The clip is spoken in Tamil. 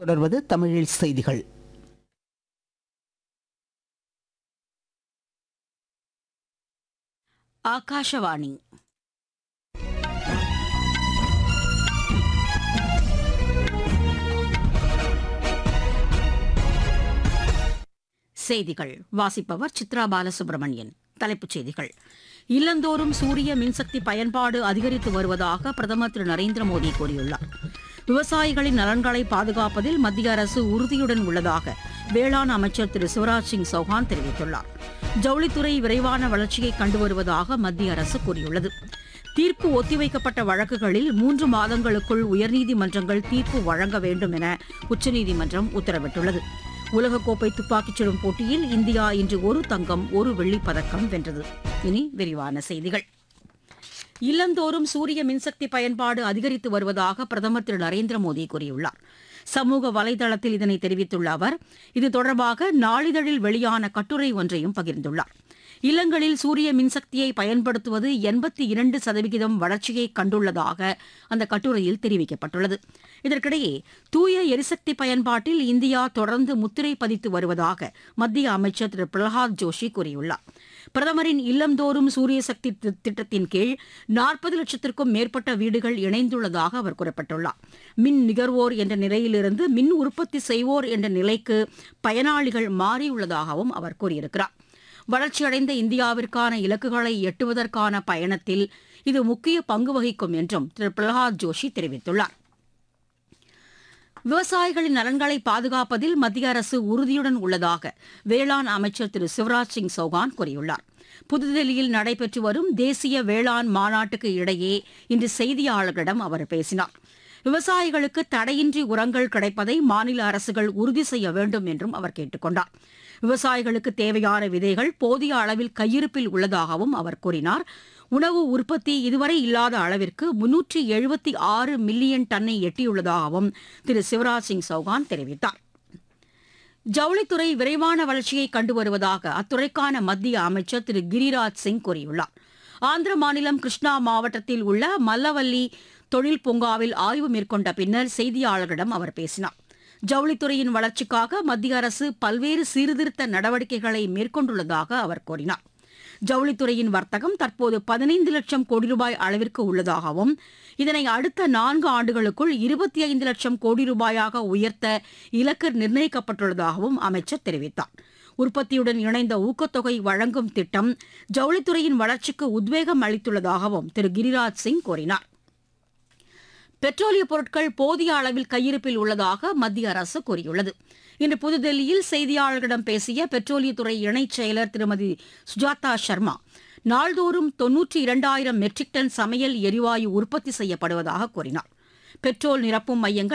தொடர்வது தமிழில் செய்திகள் ಆಕಾಶವಾಣಿ செய்திகள் வாசிப்பவர் சித்ரா பாலசுப்ரமணியன் தலைப்புச் செய்திகள் இல்லந்தோறும் சூரிய மின்சக்தி பயன்பாடு அதிகரித்து வருவதாக பிரதமர் திரு நரேந்திர மோடி கூறியுள்ளார் விவசாயிகளின் நலன்களை பாதுகாப்பதில் மத்திய அரசு உறுதியுடன் உள்ளதாக வேளாண் அமைச்சர் திரு சிவராஜ் சிங் சௌஹான் தெரிவித்துள்ளார் ஜவுளித்துறை விரைவான வளர்ச்சியை கண்டு வருவதாக மத்திய அரசு கூறியுள்ளது தீர்ப்பு ஒத்திவைக்கப்பட்ட வழக்குகளில் மூன்று மாதங்களுக்குள் உயர்நீதிமன்றங்கள் தீர்ப்பு வழங்க வேண்டும் என உச்சநீதிமன்றம் உத்தரவிட்டுள்ளது உலகக்கோப்பை துப்பாக்கிச் சுடும் போட்டியில் இந்தியா இன்று ஒரு தங்கம் ஒரு வெள்ளிப் பதக்கம் வென்றது இனி விரிவான செய்திகள் இல்லந்தோறும் சூரிய மின்சக்தி பயன்பாடு அதிகரித்து வருவதாக பிரதமர் திரு நரேந்திர மோடி கூறியுள்ளார் சமூக வலைதளத்தில் இதனை தெரிவித்துள்ள அவர் இது தொடர்பாக நாளிதழில் வெளியான கட்டுரை ஒன்றையும் பகிர்ந்துள்ளார் இல்லங்களில் சூரிய மின்சக்தியை பயன்படுத்துவது எண்பத்தி இரண்டு சதவிகிதம் வளர்ச்சியை கண்டுள்ளதாக அந்த கட்டுரையில் தெரிவிக்கப்பட்டுள்ளது இதற்கிடையே தூய எரிசக்தி பயன்பாட்டில் இந்தியா தொடர்ந்து முத்திரை பதித்து வருவதாக மத்திய அமைச்சர் திரு பிரகலாத் ஜோஷி கூறியுள்ளார் பிரதமரின் இல்லந்தோறும் சூரிய சக்தி தி- திட்டத்தின் கீழ் நாற்பது லட்சத்திற்கும் மேற்பட்ட வீடுகள் இணைந்துள்ளதாக அவர் குறிப்பிட்டுள்ளார் மின் நுகர்வோர் என்ற நிலையிலிருந்து மின் உற்பத்தி செய்வோர் என்ற நிலைக்கு பயனாளிகள் மாறியுள்ளதாகவும் அவர் கூறியிருக்கிறார் வளர்ச்சியடைந்த இந்தியாவிற்கான இலக்குகளை எட்டுவதற்கான பயணத்தில் இது முக்கிய பங்கு வகிக்கும் என்றும் திரு பிரகலாத் ஜோஷி தெரிவித்துள்ளார் விவசாயிகளின் நலன்களை பாதுகாப்பதில் மத்திய அரசு உறுதியுடன் உள்ளதாக வேளாண் அமைச்சர் திரு சிவராஜ் சிங் சௌகான் கூறியுள்ளார் புதுதில்லியில் நடைபெற்று வரும் தேசிய வேளாண் மாநாட்டுக்கு இடையே இன்று செய்தியாளர்களிடம் அவர் பேசினார் விவசாயிகளுக்கு தடையின்றி உரங்கள் கிடைப்பதை மாநில அரசுகள் உறுதி செய்ய வேண்டும் என்றும் அவர் கேட்டுக் கொண்டார் விவசாயிகளுக்கு தேவையான விதைகள் போதிய அளவில் கையிருப்பில் உள்ளதாகவும் அவர் கூறினார் உணவு உற்பத்தி இதுவரை இல்லாத அளவிற்கு முன்னூற்றி எழுபத்தி ஆறு மில்லியன் டன்னை எட்டியுள்ளதாகவும் திரு சிவராஜ் சிங் சௌகான் தெரிவித்தார் ஜவுளித்துறை விரைவான வளர்ச்சியை கண்டு வருவதாக அத்துறைக்கான மத்திய அமைச்சர் திரு கிரிராஜ் சிங் கூறியுள்ளார் ஆந்திர மாநிலம் கிருஷ்ணா மாவட்டத்தில் உள்ள மல்லவல்லி தொழில் பூங்காவில் ஆய்வு மேற்கொண்ட பின்னர் செய்தியாளர்களிடம் அவர் பேசினார் ஜவுளித்துறையின் வளர்ச்சிக்காக மத்திய அரசு பல்வேறு சீர்திருத்த நடவடிக்கைகளை மேற்கொண்டுள்ளதாக அவர் கூறினார் ஜவுளித்துறையின் வர்த்தகம் தற்போது பதினைந்து லட்சம் கோடி ரூபாய் அளவிற்கு உள்ளதாகவும் இதனை அடுத்த நான்கு ஆண்டுகளுக்குள் இருபத்தி ஐந்து லட்சம் கோடி ரூபாயாக உயர்த்த இலக்கு நிர்ணயிக்கப்பட்டுள்ளதாகவும் அமைச்சர் தெரிவித்தார் உற்பத்தியுடன் இணைந்த ஊக்கத்தொகை வழங்கும் திட்டம் ஜவுளித்துறையின் வளர்ச்சிக்கு உத்வேகம் அளித்துள்ளதாகவும் திரு கிரிராஜ் சிங் கூறினார் பெட்ரோலிய பொருட்கள் போதிய அளவில் கையிருப்பில் உள்ளதாக மத்திய அரசு கூறியுள்ளது இன்று புதுதில்லியில் செய்தியாளர்களிடம் பேசிய பெட்ரோலியத்துறை இணைச் செயலர் திருமதி சுஜாதா சர்மா நாள்தோறும் தொன்னூற்றி இரண்டாயிரம் மெட்ரிக் டன் சமையல் எரிவாயு உற்பத்தி செய்யப்படுவதாக கூறினார் பெட்ரோல் நிரப்பும் மையங்கள்